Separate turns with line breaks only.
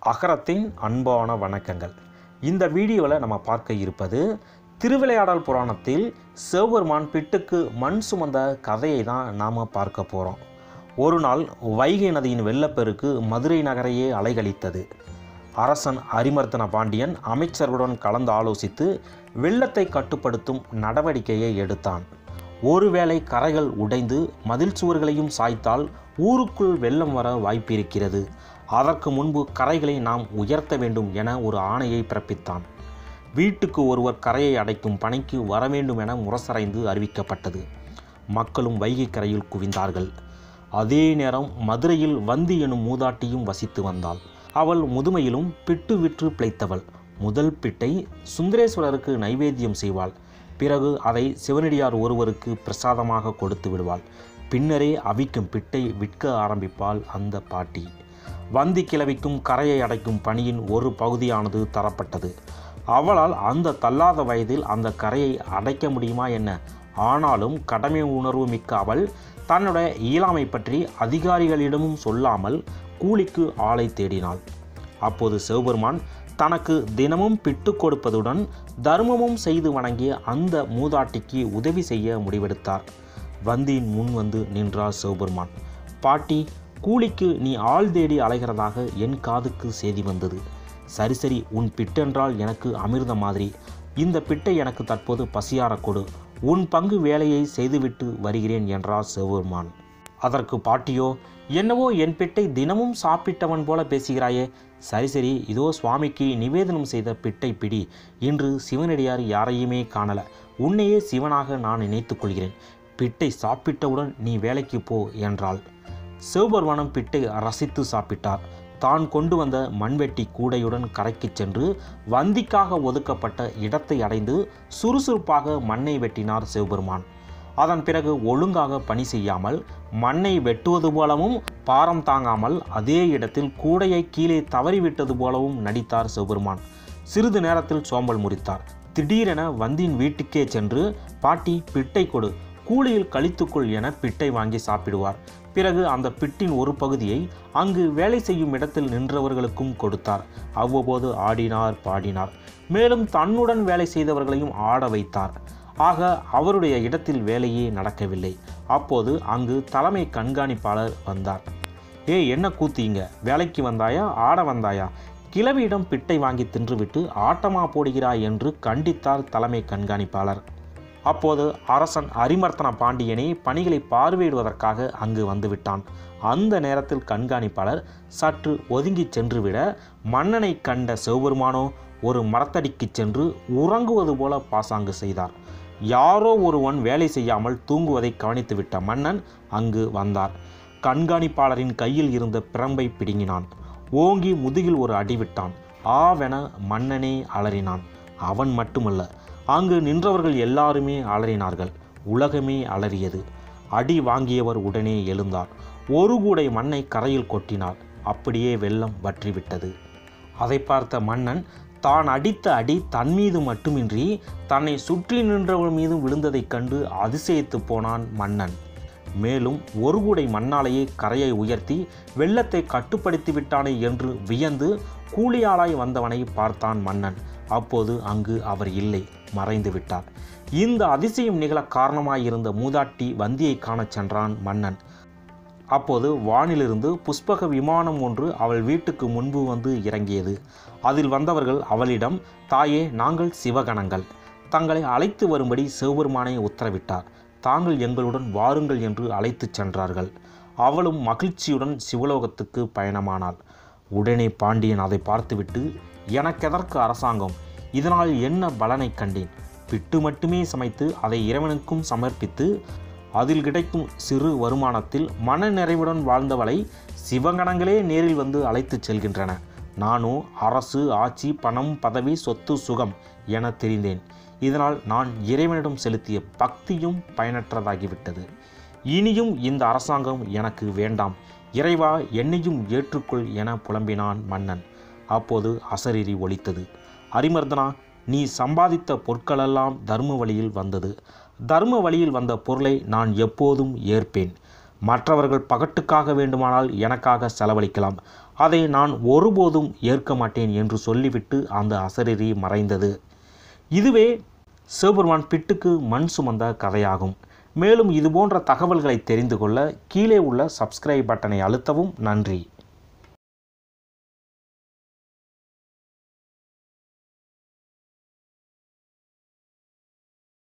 அகரத்தின் அன்பான வணக்கங்கள் இந்த வீடியோவில் நம்ம பார்க்க இருப்பது திருவிளையாடல் புராணத்தில் சிவபெருமான் பிட்டுக்கு மண் சுமந்த கதையை தான் நாம் பார்க்க போகிறோம் ஒரு நாள் வைகை நதியின் வெள்ளப்பெருக்கு மதுரை நகரையே அலைகழித்தது அரசன் அரிமர்த்தன பாண்டியன் அமைச்சர்களுடன் கலந்து ஆலோசித்து வெள்ளத்தை கட்டுப்படுத்தும் நடவடிக்கையை எடுத்தான் ஒருவேளை கரைகள் உடைந்து மதில் சுவர்களையும் சாய்த்தால் ஊருக்குள் வெள்ளம் வர வாய்ப்பிருக்கிறது அதற்கு முன்பு கரைகளை நாம் உயர்த்த வேண்டும் என ஒரு ஆணையை பிறப்பித்தான் வீட்டுக்கு ஒருவர் கரையை அடைக்கும் பணிக்கு வர வேண்டும் என முரசறைந்து அறிவிக்கப்பட்டது மக்களும் வைகை கரையில் குவிந்தார்கள் அதே நேரம் மதுரையில் வந்தி எனும் மூதாட்டியும் வசித்து வந்தாள் அவள் முதுமையிலும் பிட்டு விற்று பிழைத்தவள் முதல் பிட்டை சுந்தரேஸ்வரருக்கு நைவேத்தியம் செய்வாள் பிறகு அதை சிவனடியார் ஒருவருக்கு பிரசாதமாக கொடுத்து விடுவாள் பின்னரே அவிக்கும் பிட்டை விற்க ஆரம்பிப்பாள் அந்த பாட்டி வந்தி கிளவிக்கும் கரையை அடைக்கும் பணியின் ஒரு பகுதியானது தரப்பட்டது அவளால் அந்த தள்ளாத வயதில் அந்த கரையை அடைக்க முடியுமா என்ன ஆனாலும் கடமை உணர்வு மிக்க அவள் தன்னுடைய இயலாமை பற்றி அதிகாரிகளிடமும் சொல்லாமல் கூலிக்கு ஆளை தேடினாள் அப்போது சிவபெருமான் தனக்கு தினமும் பிட்டு கொடுப்பதுடன் தர்மமும் செய்து வணங்கிய அந்த மூதாட்டிக்கு உதவி செய்ய முடிவெடுத்தார் வந்தியின் முன் வந்து நின்றார் சிவபெருமான் பாட்டி கூலிக்கு நீ ஆள் தேடி அலைகிறதாக என் காதுக்கு செய்தி வந்தது சரி சரி உன் பிட்டென்றால் எனக்கு அமிர்த மாதிரி இந்த பிட்டை எனக்கு தற்போது பசியார கொடு உன் பங்கு வேலையை செய்துவிட்டு வருகிறேன் என்றார் சிவபெருமான் அதற்கு பாட்டியோ என்னவோ என் பிட்டை தினமும் சாப்பிட்டவன் போல பேசுகிறாயே சரி சரி இதோ சுவாமிக்கு நிவேதனம் செய்த பிட்டை பிடி இன்று சிவனடியார் யாரையுமே காணல உன்னையே சிவனாக நான் நினைத்துக் கொள்கிறேன் பிட்டை சாப்பிட்டவுடன் நீ வேலைக்கு போ என்றாள் சிவபெருமானம் பிட்டை ரசித்து சாப்பிட்டார் தான் கொண்டு வந்த மண்வெட்டி கூடையுடன் கரைக்குச் சென்று வந்திக்காக ஒதுக்கப்பட்ட இடத்தை அடைந்து சுறுசுறுப்பாக மண்ணை வெட்டினார் சிவபெருமான் அதன் பிறகு ஒழுங்காக பணி செய்யாமல் மண்ணை வெட்டுவது போலவும் பாரம் தாங்காமல் அதே இடத்தில் கூடையை கீழே தவறிவிட்டது போலவும் நடித்தார் சிவபெருமான் சிறிது நேரத்தில் சோம்பல் முறித்தார் திடீரென வந்தின் வீட்டுக்கே சென்று பாட்டி பிட்டை கொடு கூலியில் கழித்துக்கொள் என பிட்டை வாங்கி சாப்பிடுவார் பிறகு அந்த பிட்டின் ஒரு பகுதியை அங்கு வேலை செய்யும் இடத்தில் நின்றவர்களுக்கும் கொடுத்தார் அவ்வப்போது ஆடினார் பாடினார் மேலும் தன்னுடன் வேலை செய்தவர்களையும் ஆட வைத்தார் ஆக அவருடைய இடத்தில் வேலையே நடக்கவில்லை அப்போது அங்கு தலைமை கண்காணிப்பாளர் வந்தார் ஏ என்ன கூத்தீங்க வேலைக்கு வந்தாயா ஆட வந்தாயா கிழவியிடம் பிட்டை வாங்கி தின்றுவிட்டு ஆட்டமா போடுகிறாய் என்று கண்டித்தார் தலைமை கண்காணிப்பாளர் அப்போது அரசன் அரிமர்த்தன பாண்டியனை பணிகளை பார்வையிடுவதற்காக அங்கு வந்துவிட்டான் அந்த நேரத்தில் கண்காணிப்பாளர் சற்று ஒதுங்கிச் சென்றுவிட மன்னனை கண்ட சிவபெருமானோ ஒரு மரத்தடிக்கு சென்று உறங்குவது போல பாசாங்கு செய்தார் யாரோ ஒருவன் வேலை செய்யாமல் தூங்குவதை கவனித்துவிட்ட மன்னன் அங்கு வந்தார் கண்காணிப்பாளரின் கையில் இருந்த பிரம்பை பிடுங்கினான் ஓங்கி முதுகில் ஒரு அடிவிட்டான் ஆவென மன்னனே அலறினான் அவன் மட்டுமல்ல அங்கு நின்றவர்கள் எல்லாருமே அலறினார்கள் உலகமே அலறியது அடி வாங்கியவர் உடனே எழுந்தார் ஒரு கூடை மண்ணை கரையில் கொட்டினார் அப்படியே வெள்ளம் வற்றிவிட்டது அதை பார்த்த மன்னன் தான் அடித்த அடி தன் மீது மட்டுமின்றி தன்னை சுற்றி நின்றவர்கள் மீதும் விழுந்ததைக் கண்டு அதிசயித்து போனான் மன்னன் மேலும் ஒரு கூடை மண்ணாலேயே கரையை உயர்த்தி வெள்ளத்தை கட்டுப்படுத்தி விட்டானே என்று வியந்து கூலியாளாய் வந்தவனை பார்த்தான் மன்னன் அப்போது அங்கு அவர் இல்லை மறைந்து விட்டார் இந்த அதிசயம் நிகழ காரணமாயிருந்த மூதாட்டி வந்தியை காணச் சென்றான் மன்னன் அப்போது வானிலிருந்து புஷ்பக விமானம் ஒன்று அவள் வீட்டுக்கு முன்பு வந்து இறங்கியது அதில் வந்தவர்கள் அவளிடம் தாயே நாங்கள் சிவகணங்கள் தங்களை அழைத்து வரும்படி சிவபெருமானை உத்தரவிட்டார் தாங்கள் எங்களுடன் வாருங்கள் என்று அழைத்துச் சென்றார்கள் அவளும் மகிழ்ச்சியுடன் சிவலோகத்துக்கு பயணமானாள் உடனே பாண்டியன் அதை பார்த்துவிட்டு எனக்கெதற்கு அரசாங்கம் இதனால் என்ன பலனை கண்டேன் பிட்டு மட்டுமே சமைத்து அதை இறைவனுக்கும் சமர்ப்பித்து அதில் கிடைக்கும் சிறு வருமானத்தில் மன நிறைவுடன் வாழ்ந்தவளை சிவகணங்களே நேரில் வந்து அழைத்துச் செல்கின்றன நானோ அரசு ஆட்சி பணம் பதவி சொத்து சுகம் என தெரிந்தேன் இதனால் நான் இறைவனிடம் செலுத்திய பக்தியும் பயனற்றதாகிவிட்டது இனியும் இந்த அரசாங்கம் எனக்கு வேண்டாம் இறைவா என்னையும் ஏற்றுக்கொள் என புலம்பினான் மன்னன் அப்போது அசரீரி ஒலித்தது அரிமர்தனா நீ சம்பாதித்த பொருட்களெல்லாம் தர்ம வழியில் வந்தது தர்ம வழியில் வந்த பொருளை நான் எப்போதும் ஏற்பேன் மற்றவர்கள் பகட்டுக்காக வேண்டுமானால் எனக்காக செலவழிக்கலாம் அதை நான் ஒருபோதும் ஏற்க மாட்டேன் என்று சொல்லிவிட்டு அந்த அசரீரி மறைந்தது இதுவே சிவபெருமான் பிட்டுக்கு மண் சுமந்த கதையாகும் மேலும் இதுபோன்ற தகவல்களை தெரிந்து கொள்ள கீழே உள்ள சப்ஸ்கிரைப் பட்டனை அழுத்தவும் நன்றி